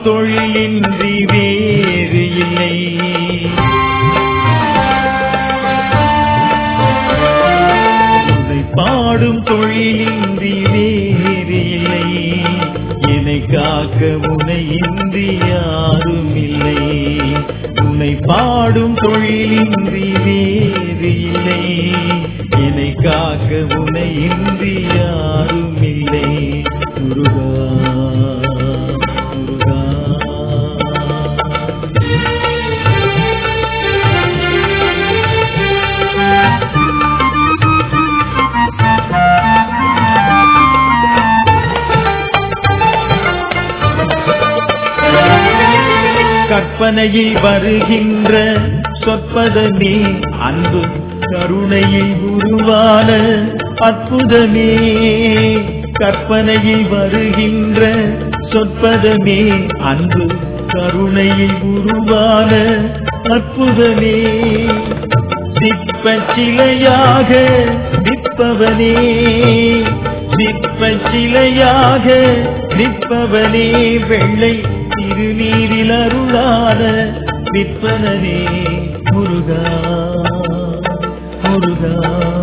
தொழிலின்றி வேறு இல்லை உன்னை பாடும் தொழிலின்றி வேறு இல்லை என்னை காக்க உனை இன்றி யாரும் இல்லை உன்னை பாடும் தொழிலின்றி வேறு இல்லை என்னை காக்க உனை இன்றி யாரும் இல்லை முருகா முருகா கற்பனையில் வருகின்ற சொற்பதமே அன்பு கருணையில் உருவான அற்புதமே கற்பனையில் வருகின்ற சொற்பதமே அன்பு கருணையில் உருவான அற்புதமே சிற்ப சிலையாக நிற்பவனே சிற்ப சிலையாக நிற்பவனே வெள்ளை திருநீரில் அருளான விற்பனனே முருகா முருகா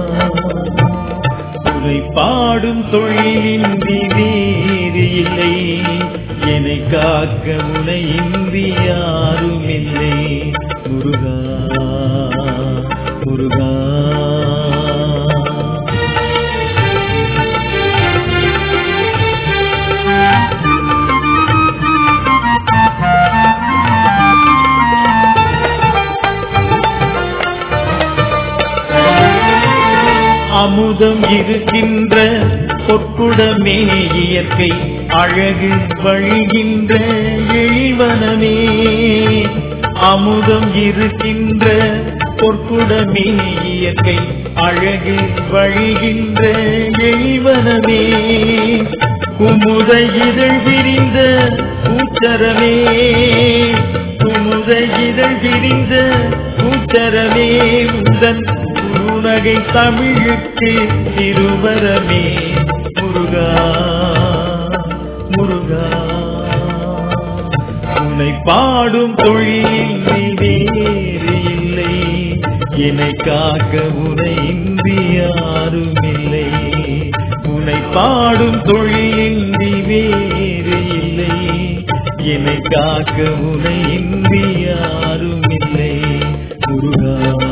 உரை பாடும் தொழிலின்றி வேறு இல்லை என்னை காக்க முனை இன்றி யாரும் இல்லை முருகா முருகா அமுதம் இருக்கின்ற பொற்குடமே இயற்கை அழகு வழிகின்ற எழிவனமே அமுதம் இருக்கின்ற பொற்குடமே இயற்கை அழகு வழிகின்ற எழிவனமே குமுத இதழ் விரிந்த பூச்சரமே குமுத இதழ் விரிந்த பூச்சரமே உந்தன் குருநகை தமிழுக்கு திருவரமே முருகா முருகா உன்னை பாடும் தொழிலில் நீ வேறு இல்லை என்னை காக்க உனை இன்றி யாரும் இல்லை உன்னை பாடும் தொழிலில் நீ வேறு இல்லை என்னை காக்க உனை இன்றி யாரும் இல்லை முருகா